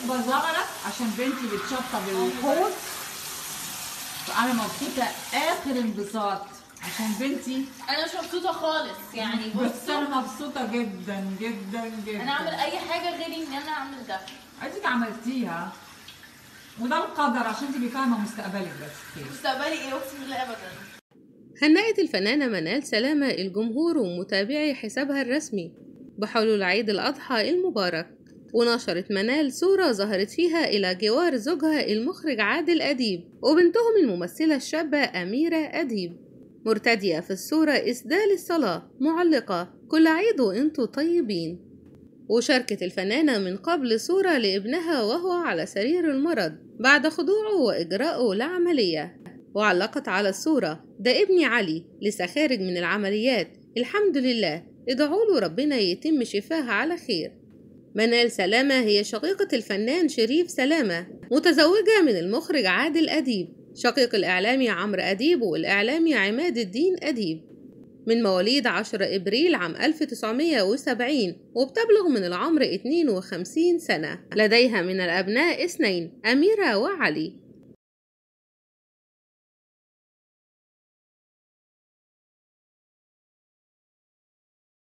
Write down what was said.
بزغرط عشان بنتي بتشطب الحوض فانا مبسوطه اخر انبساط عشان بنتي انا مش مبسوطه خالص يعني بس بصوا انا مبسوطه جدا جدا جدا انا اعمل اي حاجه غير ان انا اعمل ده اديك عملتيها وده القدر عشان تبقي فاهمه مستقبلك بس كده. مستقبلي ايه اقسم بالله ابدا هنأت الفنانة منال سلامة الجمهور ومتابعي حسابها الرسمي بحلول عيد الأضحى المبارك ونشرت منال صورة ظهرت فيها إلى جوار زوجها المخرج عادل أديب وبنتهم الممثلة الشابة أميرة أديب مرتدية في الصورة إسدال الصلاة معلقة كل عيد وإنتوا طيبين وشاركت الفنانة من قبل صورة لابنها وهو على سرير المرض بعد خضوعه وإجراءه لعملية وعلقت على الصورة ده ابني علي لسه خارج من العمليات الحمد لله ادعوا له ربنا يتم شفاه على خير منال سلامة هي شقيقة الفنان شريف سلامة متزوجة من المخرج عادل أديب شقيق الإعلامي عمرو أديب والإعلامي عماد الدين أديب من مواليد 10 إبريل عام 1970 وبتبلغ من العمر 52 سنة لديها من الأبناء اثنين أميرة وعلي